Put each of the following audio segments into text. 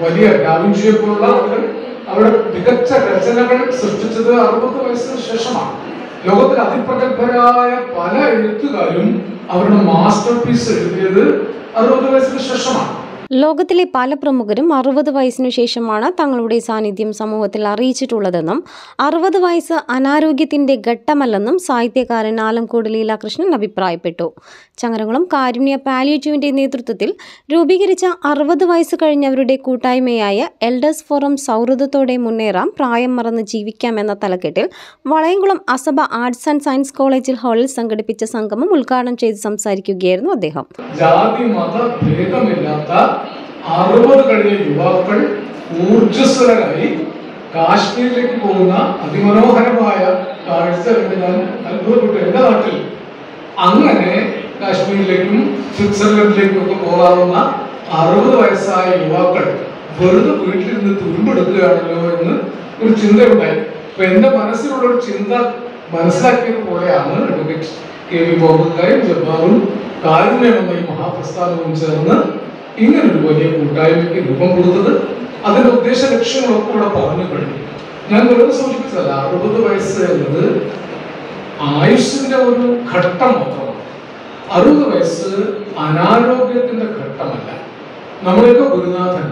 വലിയ ഡാവിഞ്ചിയെ പോലുള്ള ആളുകൾ അവരുടെ മികച്ച രചനകൾ സൃഷ്ടിച്ചത് അറുപത് വയസ്സിന് ശേഷമാണ് ലോകത്തിൽ അതിപ്രഗത്ഭരായ പല എഴുത്തുകാരും അവരുടെ മാസ്റ്റർ പീസ് എഴുതിയത് അറുപത് വയസ്സിന് ശേഷമാണ് ലോകത്തിലെ പല പ്രമുഖരും അറുപത് വയസ്സിനു ശേഷമാണ് തങ്ങളുടെ സാന്നിധ്യം സമൂഹത്തിൽ അറിയിച്ചിട്ടുള്ളതെന്നും അറുപത് വയസ്സ് അനാരോഗ്യത്തിന്റെ ഘട്ടമല്ലെന്നും സാഹിത്യകാരൻ ആലംകോട് ലീലാകൃഷ്ണൻ അഭിപ്രായപ്പെട്ടു ചങ്ങരകുളം കാരുണ്യ പാലിയേറ്റീവിന്റെ നേതൃത്വത്തിൽ രൂപീകരിച്ച അറുപത് വയസ്സ് കഴിഞ്ഞവരുടെ കൂട്ടായ്മയായ എൽഡേഴ്സ് ഫോറം സൗഹൃദത്തോടെ മുന്നേറാം പ്രായം മറന്ന് ജീവിക്കാം എന്ന തലക്കെട്ടിൽ Valayamkulam Asaba arts and science കോളേജിൽ ഹാളിൽ സംഘടിപ്പിച്ച സംഗമം ഉദ്ഘാടനം ചെയ്ത് സംസാരിക്കുകയായിരുന്നു അദ്ദേഹം ജാതി മത ഭേദമില്ലാത്ത അറുപത് കഴിഞ്ഞ യുവാക്കൾ ഊർജസ്വലരായി കാശ്മീരിലേക്ക് പോകുന്ന അതിമനോഹരമായ കാഴ്ച കണ്ട് ഞാൻ അത്ഭുതപ്പെട്ടു എൻ്റെ നാട്ടിൽ അങ്ങനെ കാശ്മീരിലേക്കും സ്വിറ്റ്സർലൻഡിലേക്കും ഒക്കെ പോകാവുന്ന അറുപത് വയസ്സായ യുവാക്കൾ വെറുതെ വീട്ടിലിരുന്ന് തുരുമ്പെടുക്കുകയാണല്ലോ എന്ന് ഒരു ചിന്തയുണ്ടായി അപ്പൊ എന്റെ മനസ്സിലുള്ള ഒരു ചിന്ത മനസ്സിലാക്കിയത് പോലെയാണ് അഡ്വക്കേറ്റ് കെ വി ബോബക്കായും ജബ്ബാറും കാരുണ്യം എന്ന ഈ മഹാപ്രസ്ഥാനവും ചേർന്ന് ഇങ്ങനൊരു വലിയ കൂട്ടായ്മയ്ക്ക് രൂപം കൊടുത്തത് അതിന്റെ ഉദ്ദേശ ലക്ഷ്യങ്ങളൊക്കെ ഇവിടെ പറഞ്ഞു കഴിഞ്ഞു ഞാൻ വെറുതെ സൂചിപ്പിച്ചതല്ല അറുപത് വയസ്സ് എന്നത് ആയുഷിന്റെ ഒരു ഘട്ടം മാത്രമാണ് അറുപത് വയസ്സ് അനാരോഗ്യത്തിന്റെ ഘട്ടമല്ല നമ്മുടെയൊക്കെ ഗുരുനാഥൻ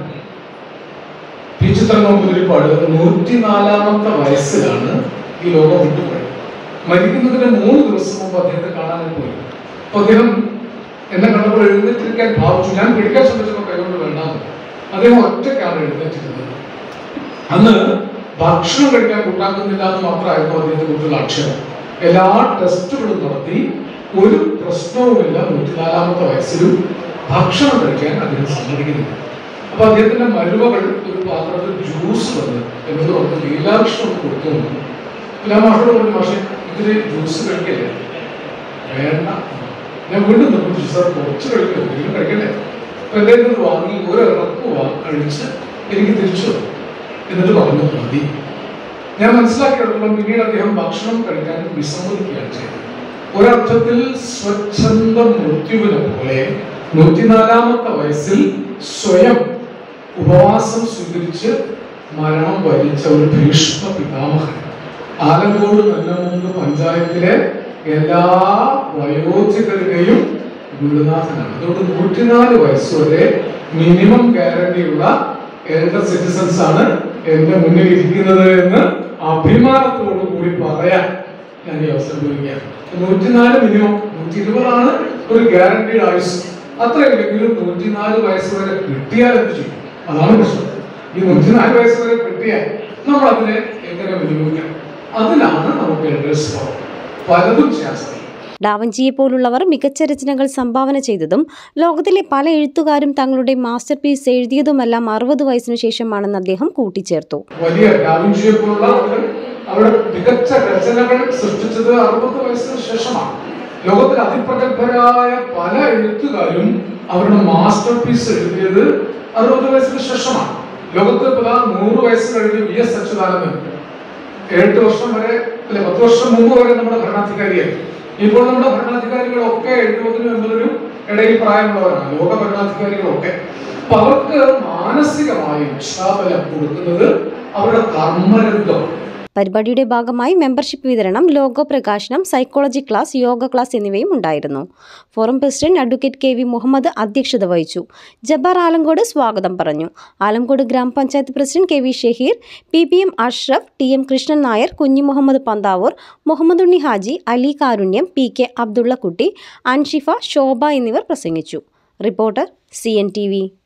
പി ചിത്രനമ്പൂതിരിപ്പാട് നൂറ്റിനാലാമത്തെ വയസ്സിലാണ് ഈ ലോകം വിട്ടുപോയത് മരിക്കുന്നതിന് മൂന്ന് ദിവസം മുമ്പ് അദ്ദേഹത്തെ കാണാനായി പോയി അപ്പൊ അദ്ദേഹം എന്നെ കണ്ടപ്പോൾ എഴുന്നേറ്റിരിക്കാൻ ഭാവിച്ചു ഞാൻ പിടിക്കാൻ ശ്രമിച്ചപ്പോൾ കൈകൊണ്ട് വേണ്ടാന്ന് അദ്ദേഹം ഒറ്റയ്ക്കാണ് എഴുന്നേറ്റിരുന്നത് അന്ന് ഭക്ഷണം കഴിക്കാൻ കൂട്ടാക്കുന്നില്ല എന്ന് മാത്രമായിരുന്നു അദ്ദേഹത്തെ കുറിച്ചുള്ള ആക്ഷേപം എല്ലാ ടെസ്റ്റുകളും നടത്തി ഒരു പ്രശ്നവുമില്ല നൂറ്റിനാലാമത്തെ വയസ്സിലും ഭക്ഷണം കഴിക്കാൻ അദ്ദേഹം സമ്മതിക്കുന്നില്ല അപ്പൊ അദ്ദേഹത്തിന്റെ മരുമകൾ ഒരു പാത്രത്തിൽ ജ്യൂസ് വന്ന് എന്നത് പറഞ്ഞ് ലീലാകൃഷ്ണൻ കൊടുത്തു ഞാൻ മാഷോട് പറഞ്ഞു മാഷെ ഇതില് ജ്യൂസ് കഴിക്കല്ലേ വേണ്ട ഞാൻ വീണ്ടും നിർബന്ധിച്ചു സാർ കുറച്ച് കഴിക്കും എന്തെങ്കിലും കഴിക്കണ്ടേ അപ്പൊ എൻ്റെ കയ്യിൽ നിന്ന് വാങ്ങി ഒരിറക്ക് വാ കഴിച്ച് എനിക്ക് തിരിച്ചു തന്നു. എന്നിട്ട് പറഞ്ഞു മതി ഞാൻ മനസ്സിലാക്കിയിടത്തോളം പിന്നീട് അദ്ദേഹം ഭക്ഷണം കഴിക്കാൻ വിസമ്മതിക്കുകയാണ് ചെയ്തത് ഒരർത്ഥത്തിൽ സ്വച്ഛന്ത മൃത്യുവിനെ പോലെ നൂറ്റിനാലാമത്തെ വയസ്സിൽ സ്വയം ഉപവാസം സ്വീകരിച്ച് മരണം വരിച്ച ഒരു ഭീഷ്മ പിതാമഹൻ ആലങ്കോട് നെല്ലമുണ്ട് പഞ്ചായത്തിലെ എല്ലാ വയോധികരുടെയും ഗുരുനാഥനാണ് അതുകൊണ്ട് നൂറ്റിനാല് വയസ്സ് വരെ മിനിമം ഗ്യാരണ്ടിയുള്ള എൽഡർ സിറ്റിസൺസ് ആണ് എന്റെ മുന്നിൽ ഇരിക്കുന്നത് എന്ന് അഭിമാനത്തോടു കൂടി പറയാൻ ഞാൻ ഈ അവസരം ഉപയോഗിക്കാം നൂറ്റിനാല് മിനിമം നൂറ്റി ഇരുപതാണ് ഒരു ഗ്യാരണ്ടീഡ് ആയുസ് അത്രയില്ലെങ്കിലും നൂറ്റിനാല് വയസ്സ് വരെ കിട്ടിയാൽ എന്ത് ചെയ്യും അതാണ് പ്രശ്നം ഈ നൂറ്റിനാല് വയസ്സ് വരെ കിട്ടിയാൽ നമ്മൾ അതിനെ എങ്ങനെ വിനിയോഗിക്കണം അതിലാണ് നമുക്ക് എൽഡേഴ്സ് പവർ പലതും ചെയ്യാൻ സാധിക്കും ഡാവഞ്ചിയെ പോലുള്ളവർ മികച്ച രചനകൾ സംഭാവന ചെയ്തതും ലോകത്തിലെ പല എഴുത്തുകാരും തങ്ങളുടെ മാസ്റ്റർ പീസ് എഴുതിയതുമെല്ലാം അറുപത് വയസ്സിനു ശേഷമാണെന്ന് അദ്ദേഹം കൂട്ടിച്ചേർത്തു വലിയ ഡാവിഞ്ചിയെ പോലുള്ള ആളുകൾ അവരുടെ മികച്ച രചനകൾ സൃഷ്ടിച്ചത് അറുപത് വയസ്സിന് ശേഷമാണ് ലോകത്തിൽ അതിപ്രഗത്ഭരായ പല എഴുത്തുകാരും അവരുടെ മാസ്റ്റർ പീസ് എഴുതിയത് അറുപത് വയസ്സിന് ശേഷമാണ് ലോകത്ത് ഇപ്പൊ ദാ നൂറ് വയസ്സ് കഴിഞ്ഞ് വി എസ് അച്യുതാനന്ദൻ ഏഴ് വർഷം വരെ അല്ലെ പത്ത് വർഷം മുമ്പ് വരെ നമ്മുടെ ഭരണാധികാരിയായി ഇപ്പോൾ നമ്മുടെ ഭരണാധികാരികളൊക്കെ എഴുപതിനും എൺപതിനും ഇടയിൽ പ്രായമുള്ളവരാണ് ലോക ഭരണാധികാരികളൊക്കെ അപ്പൊ അവർക്ക് മാനസികമായി ഉത്സാഹബലം കൊടുക്കുന്നത് അവരുടെ കർമ്മരംഗമാണ് പരിപാടിയുടെ ഭാഗമായി മെമ്പർഷിപ്പ് വിതരണം ലോഗോ പ്രകാശനം സൈക്കോളജി ക്ലാസ് യോഗ ക്ലാസ് എന്നിവയും ഉണ്ടായിരുന്നു forum president advocate K V Muhammad അധ്യക്ഷത വഹിച്ചു ജബ്ബാർ ആലങ്കോട് സ്വാഗതം പറഞ്ഞു Alamkode grama panchayat president K V Shaheer P P M Ashraf T M Krishnan Nair Kunhi Muhammad Panthavoor Muhammad Unni Haji Ali Karunyam P K Abdullakutty Anshifa Shobha എന്നിവർ പ്രസംഗിച്ചു reporter C N T V